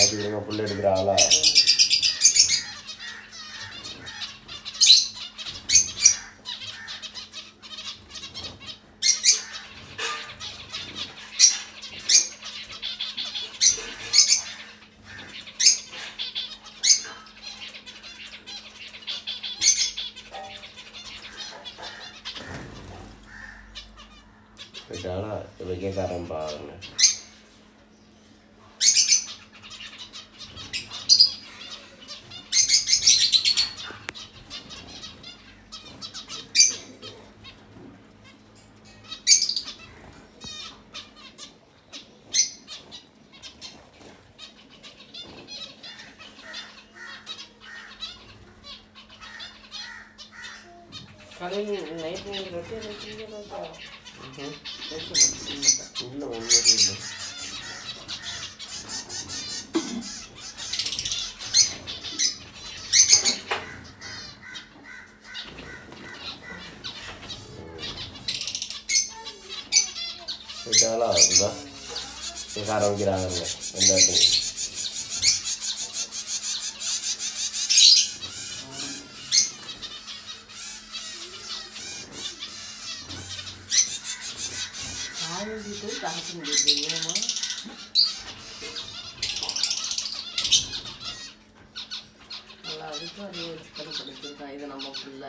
மாற்றி விடுங்க புல் எடுக்கிறாங்களா போயிட்டாங்களா இப்போ கேட்க ஆரம்பிப்பாங்க காலையில் நைட் நீங்கள் ரொட்டி எல்லாம் செஞ்சிடலாம் இல்லை ஒன்றும் இல்லை போயிட்டாங்களா இதா கேட்க ஆரம்பிக்கிறாங்க ரெண்டு இடத்துல காய்ஞ்சிட்டு காய்ச்சி முடியுது ஏமா நல்லா அதுக்கும் அதே வச்சு பண்ணி கொடுத்துருக்கா இது நம்ம புள்ள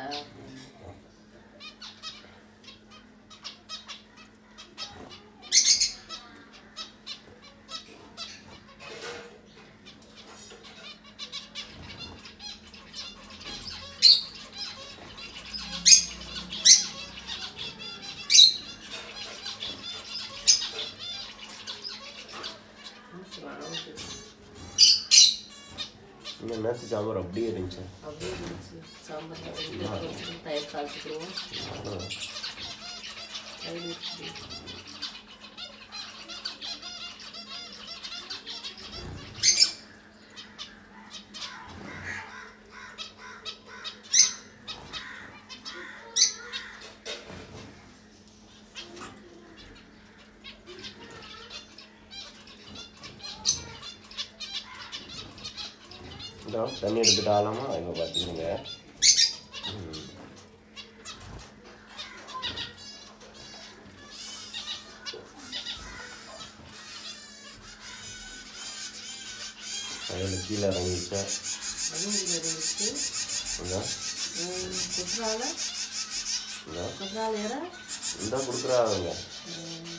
இன்னும் நேற்று சாம்பார் அப்படியே இருந்துச்சு அப்படியே இருந்துச்சு சாம்பார் வச்சுட்டு தயிர் தாளிச்சுக்கிடுவோம் ஆ. தயிர் இருக்குது இதோ தண்ணி எடுத்துட்டு ஆகலாமா இப்போ பார்த்துக்கிறீங்க அதில் கீழே இறங்கிச்சா அதுவும் இதில் இருந்துச்சு இந்தா குற்றால இந்தா குற்றால ஏற இந்தா கொடுக்குறாங்க ம்,